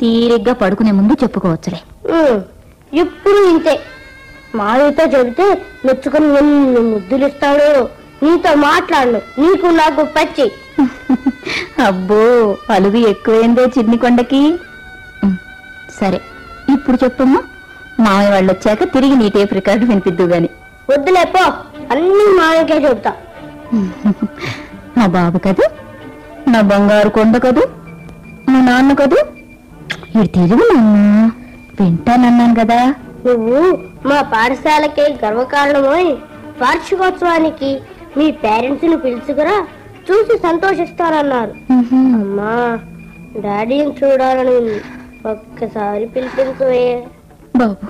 తీరిగ్గా పడుకునే ముందు చెప్పుకోవచ్చులే ఉమ్, ఎప్పుడు ఇంతే మావితో చెబితే మెచ్చుకొని ఎన్ని ముద్దులు ఇస్తాడు నీతో మాట్లాడను నీకు నాకు పచ్చి అబ్బో అలుగు ఎక్కువైందే చిన్ని కొండకి ఉమ్, సరే ఇప్పుడు చెప్పమ్మా మామయ్య వాళ్ళు వచ్చాక తిరిగి నీ టేప్ రికార్డు వినిపిద్దు గాని వద్దులే పో అన్ని మావికే చెబుతా నా బాబు కదూ నా బంగారు కొండ కదూ మా నాన్న కదూ ఇది తిరుగు నాన్న వింటానన్నాను కదా నువ్వు మా పాఠశాలకే గర్వకారణమోయ్ వార్షికోత్సవానికి మీ పేరెంట్స్ ని పిలుచుకురా చూసి సంతోషిస్తారన్నారు ఉహుం. అమ్మా డాడీని చూడాలని ఉంది. ఒక్కసారి పిలిపించవే బాబు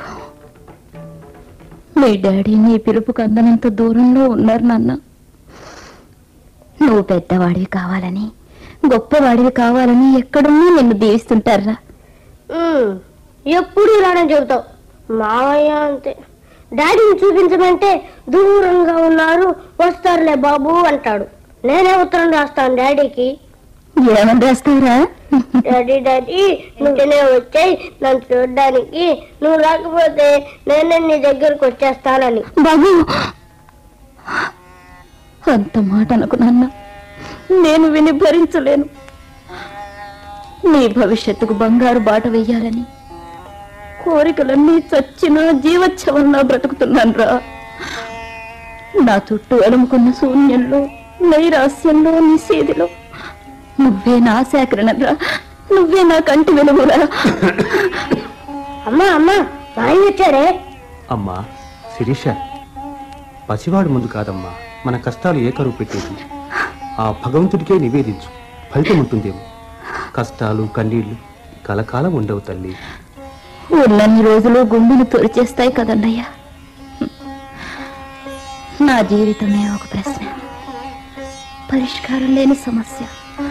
మీ డాడీ నీ పిలుపుకు అందనంత దూరంలో ఉన్నారు నాన్న నువ్వు పెద్దవాడివి కావాలని గొప్పవాడివి కావాలని ఎక్కడున్నా నిన్ను దీవిస్తుంటారా ఉమ్, ఎప్పుడు ఇలానే చెబుతావు మావయ్య అంతే డాడీని చూపించమంటే దూరంగా ఉన్నారు వస్తారులే బాబు అంటాడు నేనే ఉత్తరం రాస్తాను డాడీకి ఏమని రాస్తావురా డాడీ డాడీ నువ్వునే వచ్చాయి నన్ను చూడడానికి నువ్వు రాకపోతే నేనే నీ దగ్గరకు వచ్చేస్తానని బాబు అంత మాట అనుకు నాన్న నేను విని భరించలేను నీ భవిష్యత్తుకు బంగారు బాట వెయ్యాలని కోరికలన్నీ చచ్చిన జీవోత్సవంలా బ్రతుకుతున్నాను రా నా చుట్టూ అలుముకున్న శూన్యంలో నైరాస్యంలో నిషేధిలో నువ్వే నా సేకరణరా నువ్వే నా కంటి వెలుగురా అమ్మా అమ్మా మాయ వచ్చాడే అమ్మా శిరీష పసివాడు ముందు కాదమ్మా మన కష్టాలు ఏ కరువు పెట్టేది ఆ భగవంతుడికే నివేదించు ఫలితం ఉంటుందేమో కష్టాలు కన్నీళ్లు కలకాలం ఉండవు తల్లి ఉన్నన్ని రోజులు గుండెలు తొలిచేస్తాయి కదన్నయ్యా నా జీవితమే ఒక ప్రశ్న పరిష్కారం లేని సమస్య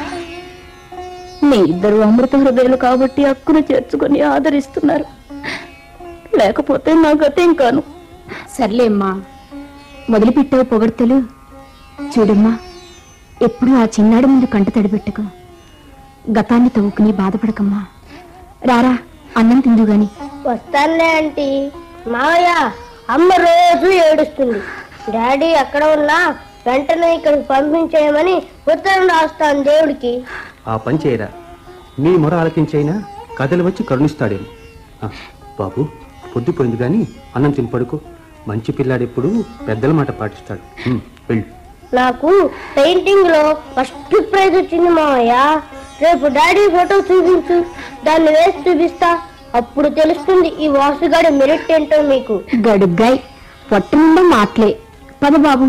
మీ ఇద్దరు అమృత హృదయాలు కాబట్టి హక్కును చేర్చుకొని ఆదరిస్తున్నారు లేకపోతే నా గతేం కాను సర్లేమ్మా మొదలుపెట్టావు పొగడ్తలు చూడమ్మా ఎప్పుడు ఆ చిన్నాడి ముందు కంట తడిపెట్టుకో గతాన్ని తవ్వుకుని బాధపడకమ్మా రారా అన్నం తిందు గాని వస్తానులే ఆంటీ మావయ్య అమ్మ రోజు ఏడుస్తుంది డాడీ ఎక్కడ ఉన్నా వెంటనే ఇక్కడికి పంపించేయమని ఉత్తరం రాస్తాను దేవుడికి ఆ పని చేయరా నీ మొర ఆలకించైనా కథలు వచ్చి కరుణిస్తాడేమో ఆ, బాబు పొద్దుపోయింది కానీ అన్నం తిని పడుకో మంచి పిల్లాడెప్పుడు పెద్దల మాట పాటిస్తాడు ఉమ్, వెళ్ళు నాకు పెయింటింగ్ లో ఫస్ట్ ప్రైజ్ వచ్చింది మావయ్య రేపు డాడీ ఫోటో చూపించు దాన్ని వేసి చూపిస్తా అప్పుడు తెలుస్తుంది ఈ వాసుగాడి మెరిట్ ఏంటో మీకు గడుగ్గాయ్ పొట్ట నిండా మాటలే పద బాబు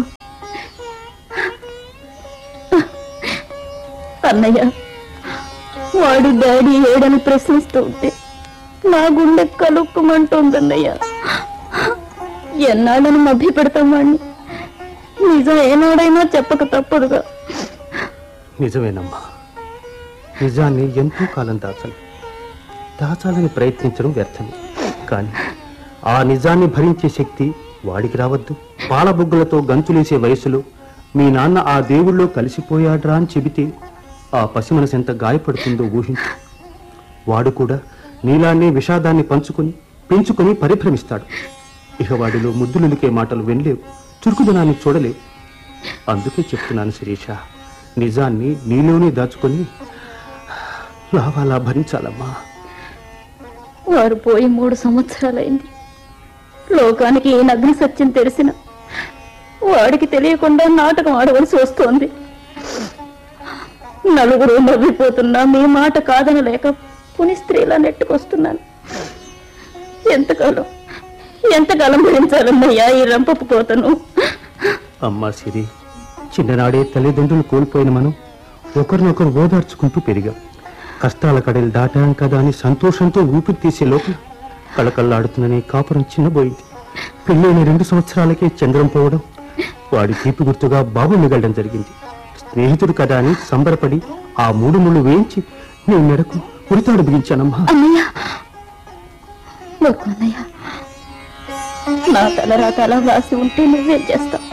అన్నయ్య వాడి డాడీ ఏడని ప్రశ్నిస్తూ ఉంటే నా గుండె కలుక్కుమంటుందన్నయ్య ఎన్నాళ్ళని మభ్య పెడతాం వాణ్ణి నిజం ఏనాడైనా చెప్పక తప్పదుగా నిజమేనమ్మా నిజాన్ని ఎంతో కాలం దాచాలి దాచాలని ప్రయత్నించడం వ్యర్థమే కానీ ఆ నిజాన్ని భరించే శక్తి వాడికి రావద్దు పాలబుగ్గలతో గంతులేసే వయసులో మీ నాన్న ఆ దేవుళ్ళో కలిసిపోయాడ్రా అని చెబితే ఆ పసి మనసు ఎంత గాయపడుతుందో ఊహించు వాడు కూడా నీలానే విషాదాన్ని పంచుకొని పెంచుకొని పరిభ్రమిస్తాడు ఇక వాడిలో ముద్దులులికే మాటలు వినలేవు చురుకుదనాన్ని చూడలేవు అందుకే చెప్తున్నాను శిరీష నిజాన్ని నీలోనే దాచుకొని లావాలా భరించాలమ్మా వారు పోయి మూడు సంవత్సరాలైంది లోకానికి ఈ నగ్న సత్యం తెలిసిన వాడికి తెలియకుండా నాటకం ఆడవలసి వస్తోంది నలుగురు నవ్విపోతున్నా మీ మాట కాదనలేక పుని స్త్రీలా నెట్టుకొస్తున్నాను ఎంతకాలం ఎంతకాలం భరించాలన్నయ్యా ఈ రంపపు కోతను అమ్మా సిరి చిన్ననాడే తల్లిదండ్రులు కోల్పోయిన మనం ఒకరినొకరు ఓదార్చుకుంటూ పెరిగాం కష్టాల కడలు దాటాం కదా అని సంతోషంతో ఊపిరి తీసే లోపల కళకళ్ళాడుతుందని కాపురం చిన్నబోయింది పెళ్ళైన రెండు సంవత్సరాలకే చంద్రం పోవడం వాడి తీపి గుర్తుగా బాబు మిగలడం జరిగింది స్నేహితుడు కదా అని సంబరపడి ఆ మూడు ముళ్ళు వేయించి నీ మెడకు ఉరితాడు బిగించానమ్మా అన్నయ్య వద్దు అన్నయ్య నా తలరా తల వ్రాసి ఉంటే నువ్వేం చేస్తావు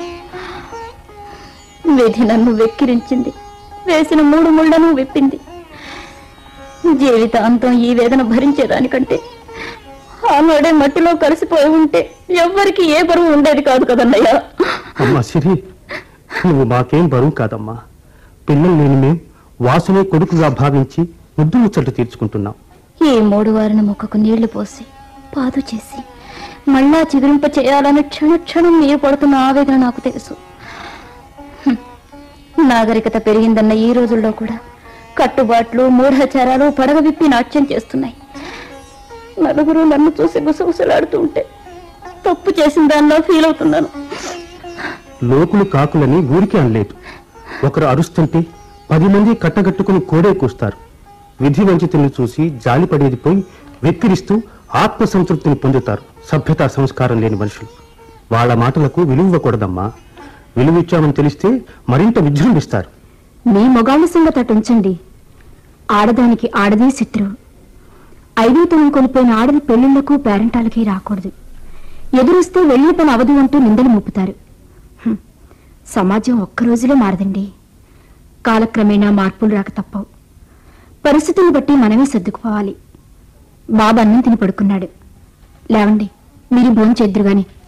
విధి నన్ను వెక్కిరించింది వేసిన మూడు ముళ్ళను విప్పింది జీవితాంతం ఈ వేదన భరించేదానికంటే ఆనాడే మట్టిలో కలిసిపోయి ఉంటే ఎవ్వరికి ఏ బరువు ఉండేది కాదు కదన్నయ్య అమ్మా సిరి నువ్వు మాకేం బరువు కాదమ్మా పిల్లలు లేని మేం వాసునే కొడుకుగా భావించి ముద్దు ముచ్చట్లు తీర్చుకుంటున్నాం ఈ మూడు వారిన మొక్కకు నీళ్లు పోసి పాదు చేసి మళ్ళా చిగురింప చేయాలని క్షణ క్షణం మీరు పడుతున్న ఆవేదన నాకు తెలుసు హ్మ్. నాగరికత పెరిగిందన్న ఈ రోజుల్లో కూడా కట్టుబాట్లు మూఢాచారాలు పడగ విప్పి నాట్యం చేస్తున్నాయి నలుగురు నన్ను చూసి గుసగుసలాడుతూ ఉంటే తప్పు చేసిన దానిలో ఫీల్ అవుతున్నాను లోకులు కాకులని ఊరికే అనలేదు ఒకరు అరుస్తుంటే పది మంది కట్టగట్టుకుని కోడే కూస్తారు విధి వంచితుల్ని చూసి జాలిపడేది పోయి వెక్కిరిస్తూ ఆత్మ సంతృప్తిని పొందుతారు సభ్యతా సంస్కారం లేని మనుషులు వాళ్ళ మాటలకు విలువకూడదమ్మా విలువిచ్చామని తెలిస్తే మరింత విజృంభిస్తారు మీ మొగాళ్ళ సంగతి అటు ఉంచండి ఆడదానికి ఆడదే శత్రువు ఐదోతనం కొనిపోయిన ఆడది పెళ్లిళ్లకు పేరెంటాలకి రాకూడదు ఎదురొస్తే వెళ్ళి పని అవదు అంటూ నిందలు మోపుతారు హ్మ్. సమాజం ఒక్క రోజులో మారదండి కాలక్రమేణా మార్పులు రాక తప్పవు పరిస్థితులను బట్టి మనమే సర్దుకుపోవాలి బాబు అన్నం తిని పడుకున్నాడు లేవండి మీరు భోంచేద్దరు గాని